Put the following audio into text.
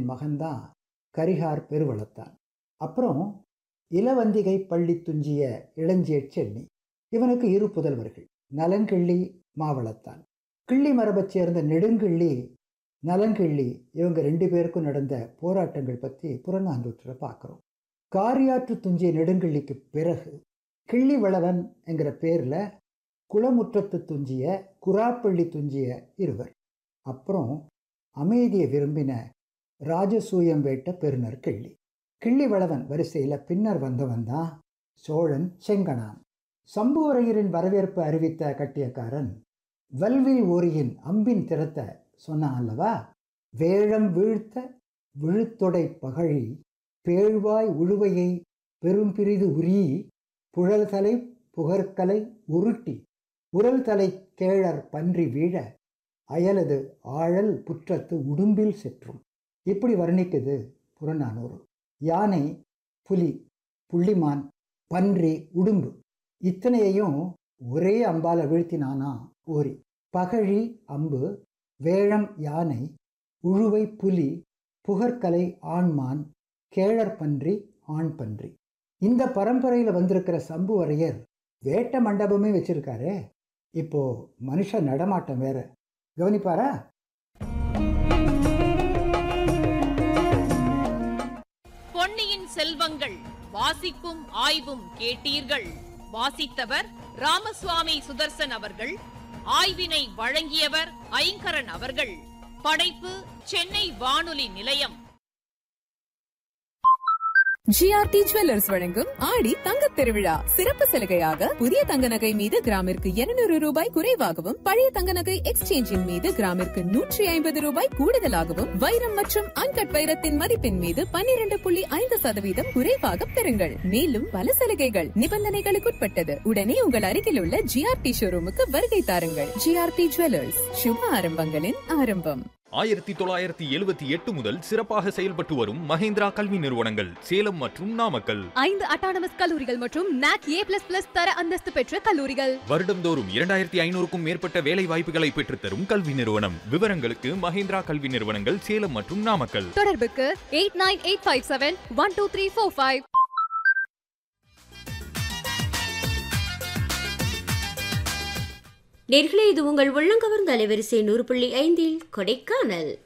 மகன்தான் கரிகார் பெருவளத்தான் அப்புறம் இளவந்திகை பள்ளி துஞ்சிய இளஞ்சியற் சென்னி இவனுக்கு இரு புதல்வர்கள் நலங்கிள்ளி மாவளத்தான் கிள்ளி மரபைச் சேர்ந்த நெடுங்கிள்ளி நலங்கிள்ளி இவங்க ரெண்டு பேருக்கும் நடந்த போராட்டங்கள் பற்றி புறநானூற்றில் பார்க்குறோம் காரியாற்று துஞ்சிய நெடுங்கிள்ளிக்கு பிறகு கிள்ளி வளவன் என்கிற பேரில் குளமுற்றத்து துஞ்சிய குராப்பள்ளி துஞ்சிய இருவர் அப்புறம் அமைதியை விரும்பின ராஜசூயம் வேட்ட பெருநர் கிள்ளி கிள்ளி வளவன் வரிசையில் பின்னர் வந்தவன் தான் சோழன் செங்கணான் சம்புவரையரின் வரவேற்பு அறிவித்த கட்டியக்காரன் வல்வில் ஓரியின் அம்பின் திறத்தை சொன்னான் அல்லவா வேழம் வீழ்த்த விழுத்தொடை பகழி பேழ்வாய் உழுவையை பெரும்பிரிது உரி புழல்தலை புகற்கலை உருட்டி உரல் தலை கேழர் பன்றி வீழ அயலது ஆழல் புற்றத்து உடும்பில் செற்றும் இப்படி வர்ணிக்குது புறநானூறு யானை புலி புள்ளிமான் பன்றி உடும்பு இத்தனையையும் ஒரே அம்பால வீழ்த்தினானா ஓரி பகழி அம்பு வேழம் யானை உழுவை புலி புகற்கலை ஆண்மான் கேழற் பன்றி ஆண் பன்றி இந்த பரம்பரையில் வந்திருக்கிற சம்புவரையர் வேட்ட மண்டபமே வச்சிருக்காரே இப்போ மனுஷ நடமாட்டம் வேற கவனிப்பாரா பொன்னியின் செல்வங்கள் வாசிப்பும் ஆய்வும் கேட்டீர்கள் வாசித்தவர் ராமசுவாமி சுதர்சன் அவர்கள் ஆய்வினை வழங்கியவர் ஐங்கரன் அவர்கள் படைப்பு சென்னை வானொலி நிலையம் ஜிஆர்டி ஜுவல்லர்ஸ் வழங்கும் ஆடி தங்கத் திருவிழா சிறப்பு சலுகையாக புதிய தங்க நகை மீது கிராமிற்கு 200 ரூபாய் குறைவாகவும் பழைய தங்க நகை எக்ஸ்சேஞ்சின் மீது கிராமிற்கு நூற்றி ஐம்பது ரூபாய் கூடுதலாகவும் வைரம் மற்றும் அன்கட் வைரத்தின் மதிப்பின் மீது 12.5% புள்ளி ஐந்து சதவீதம் குறைவாக பெறுங்கள் மேலும் பல சலுகைகள் நிபந்தனைகளுக்குட்பட்டது உடனே உங்கள் அருகில் உள்ள ஜிஆர்டி ஷோரூமுக்கு வருகை தாருங்கள் ஜிஆர்டி ஜுவல்லர்ஸ் சுப ஆரம்பங்களின் ஆரம்பம் ஆயிரத்தி தொள்ளாயிரத்தி எழுபத்தி எட்டு முதல் சிறப்பாக செயல்பட்டு வரும் மஹேந்திரா கல்வி நிறுவனங்கள் சேலம் மற்றும் நாமக்கல் ஐந்து அட்டானமஸ் கல்லூரிகள் மற்றும் நாக் ஏ பிளஸ் பிளஸ் தர அந்தஸ்து பெற்ற கல்லூரிகள் வருடந்தோறும் இரண்டாயிரத்தி ஐநூறுக்கும் மேற்பட்ட வேலை வாய்ப்புகளை பெற்றுத்தரும் கல்வி நிறுவனம் விவரங்களுக்கு மஹேந்திரா கல்வி நிறுவனங்கள் சேலம் மற்றும் நாமக்கல் தொடர்புக்கு eight nine eight five seven one two three four five நேர்களே இது உங்கள் உள்ளங்கவர்ந்த அலைவரிசை நூறு புள்ளி ஐந்தில் கொடைக்கானல்